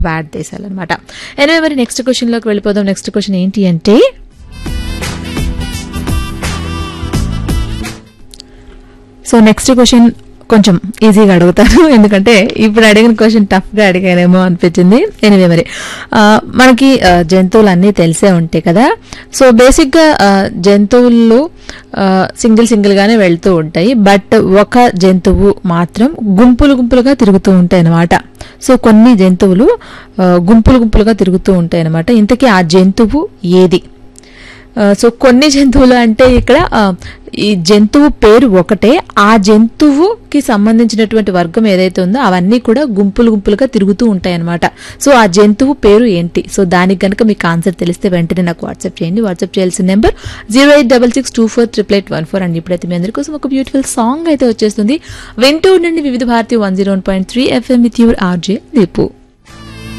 quad దేశాలు అనమాట anyway మరి నెక్స్ట్ క్వశ్చన్ లోకి వెళ్ళిపోదాం నెక్స్ట్ క్వశ్చన్ ఏంటి అంటే సో నెక్స్ట్ క్వశ్చన్ కొంచెం ఈజీగా అడుగుతాను ఎందుకంటే ఇప్పుడు అడిగిన క్వశ్చన్ టఫ్గా అడిగానేమో అనిపించింది ఎనివే మరి ఆ, మనకి ఆ, జంతువులు అన్నీ తెలిసే ఉంటాయి కదా సో బేసిక్గా ఆ, జంతువులు సింగిల్ సింగిల్గానే వెళ్తూ ఉంటాయి బట్ ఒక జంతువు మాత్రం గుంపులు గుంపులుగా తిరుగుతూ ఉంటాయి అన్నమాట సో కొన్ని జంతువులు ఆ, గుంపులు గుంపులుగా తిరుగుతూ ఉంటాయి అన్నమాట ఇంతకీ ఆ జంతువు ఏది ఆ, సో కొన్ని జంతువులు అంటే ఇక్కడ ఆ, ఈ జంతువు పేరు ఒకటే ఆ జంతువుకి సంబంధించినటువంటి వర్గం ఏదైతే ఉందో అవన్నీ కూడా గుంపులు గుంపులుగా తిరుగుతూ ఉంటాయి అనమాట సో ఆ జంతువు పేరు ఏంటి సో దానికి కనుక మీకు ఆన్సర్ తెలిస్తే వెంటనే నాకు వాట్సాప్ చేయండి వాట్సాప్ చేయాల్సిన number zero eight double six two four triple eight one four and ఇప్పుడైతే మీ అందరి కోసం ఒక బ్యూటిఫుల్ సాంగ్ అయితే వచ్చేస్తుంది వింటూ ఉండండి Vividh Bharati one zero one point three F M with your R J Deepu